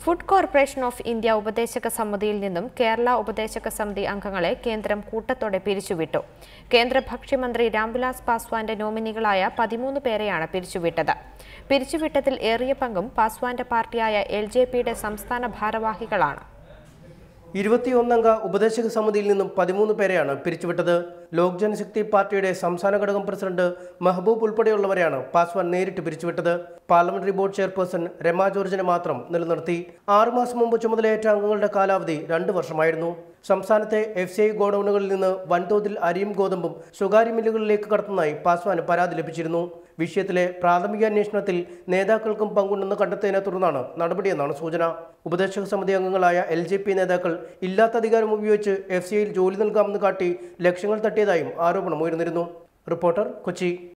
food corporation of India ഉപദേശക സമിതിയിൽ നിന്നും കേരള ഉപദേശക സമിതി അംഗങ്ങളെ കേന്ദ്രം കൂട്ടത്തോടെ പിരിച്ചുവിട്ടു കേന്ദ്ര ഭക്ഷ്യമന്ത്രി രാംവിലാസ് പാസ്വാന്റെ നോമിനികളായ പതിമൂന്ന് പേരെയാണ് പിരിച്ചുവിട്ടത് പിരിച്ചുവിട്ടതിൽ ഏറിയ പങ്കും പാസ്വാന്റെ പാർട്ടിയായ എൽ ജെ പിയുടെ സംസ്ഥാന ഭാരവാഹികളാണ് ഇരുപത്തിയൊന്നംഗ ഉപദേശക സമിതിയിൽ നിന്നും പതിമൂന്ന് പേരെയാണ് പിരിച്ചുവിട്ടത് ലോക് ജനശക്തി പാർട്ടിയുടെ സംസ്ഥാന ഘടകം പ്രസിഡന്റ് മെഹബൂബ് ഉൾപ്പെടെയുള്ളവരെയാണ് പാസ്വാൻ നേരിട്ട് പിരിച്ചുവിട്ടത് പാർലമെന്ററി ബോർഡ് ചെയർപേഴ്സൺ രമ ജോർജിനെ മാത്രം നിലനിർത്തി ആറുമാസം മുമ്പ് ചുമതലയേറ്റ അംഗങ്ങളുടെ കാലാവധി രണ്ട് വർഷമായിരുന്നു സംസ്ഥാനത്തെ എഫ് സി ഐ ഗോഡൌണുകളിൽ നിന്ന് വൻതോതിൽ അരിയും ഗോതമ്പും സ്വകാര്യ മില്ലുകളിലേക്ക് കടത്തുന്നതായി പാസ്വാന് പരാതി ലഭിച്ചിരുന്നു വിഷയത്തിലെ പ്രാഥമിക അന്വേഷണത്തിൽ നേതാക്കൾക്കും പങ്കുണ്ടെന്ന് കണ്ടെത്തിയതിനെ തുടർന്നാണ് നടപടിയെന്നാണ് സൂചന ഉപദേശക സമിതി അംഗങ്ങളായ എൽ ജെ പി നേതാക്കൾ ഇല്ലാത്ത അധികാരം ഉപയോഗിച്ച് എഫ് സി ഐയിൽ ജോലി നൽകാമെന്ന് കാട്ടി ലക്ഷ്യങ്ങൾ തട്ടിയതായും ആരോപണം ഉയർന്നിരുന്നു റിപ്പോർട്ടർ കൊച്ചി